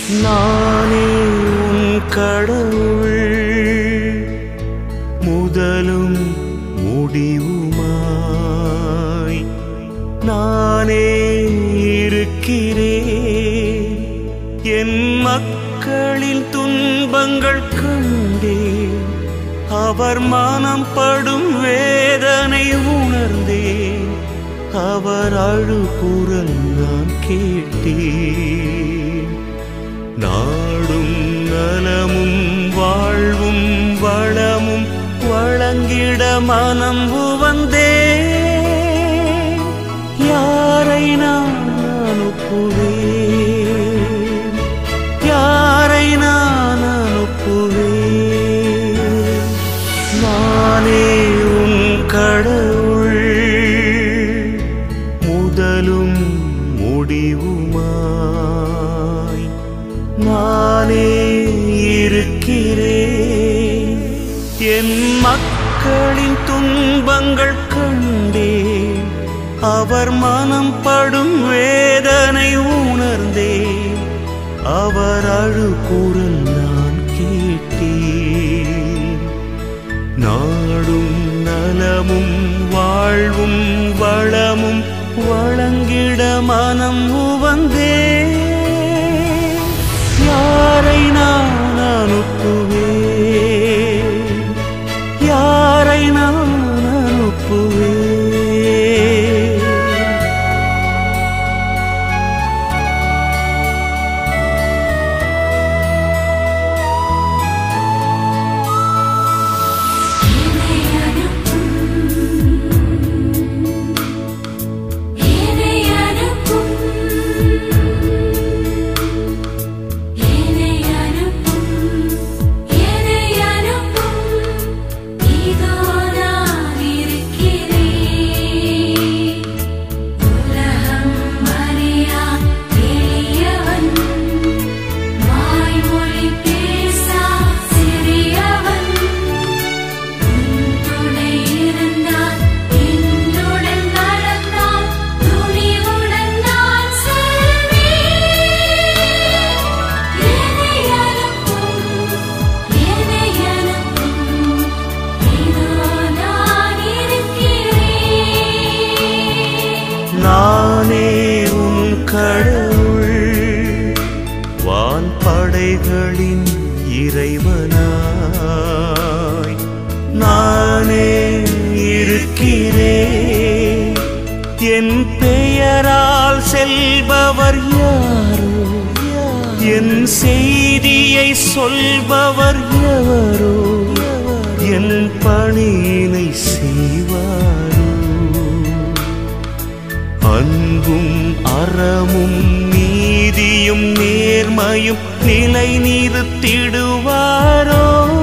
நானே உன் கடவுள் முதலும் முடிவுமாய் நானே இருக்கிறேன் என் மக்களின் துன்பங்கள் கண்டேன் அவர் மனம் படும் வேதனை உணர்ந்தேன் அவர் அழுகுரல் நான் கேட்டேன் நாடும் நலமும் வாழ்வும் வளமும் வழங்கிட மனம் உவந்தே யாரை நான் அனுப்புவேன் யாரை நான் அனுப்புவேன் நானே உன் கடவுள் முதலும் முடிவுமாய் நானே இருக்கிறேன் என் மக்களின் துன்பங்கள் கண்டேன் அவர் மனம் படும் வேதனை உணர்ந்தேன் அவர் அழுகுரல் நான் கேட்டேன் நாடும் நலமும் வாழ்வும் வளமும் வழங்கிட மனம் உவந்தே யாரை நான் அனுப்புவேன் யாரை நான் அனுப்புவேன் என்னை அனுப்பும் என்னை அனுப்பும் என்னை அனுப்பும் என்னை அனுப்பும் இதோ நான் இருக்கிறேன் உலகம் அறியா எளியவன் வாய்மொழி பேசா சிறியவன் உன் துணை இருந்தால் என்னுடன் நடந்தால் துணிவுடன் நான் செல்வேன் என்னை அனுப்பும் என்னை அனுப்பும் இதோ நான் இருக்கிறேன் நானே உன் கடவுள் வான் படைகளின் இறைவனாய் நானே இருக்கிறேன் என் பெயரால் செல்பவர் யாரோ என் செய்தியை சொல்பவர் எவரோ என் பணியினை செய்வாரோ அன்பும் அறமும் நீதியும் நேர்மையும் நிலை நிறுத்திடுவாரோ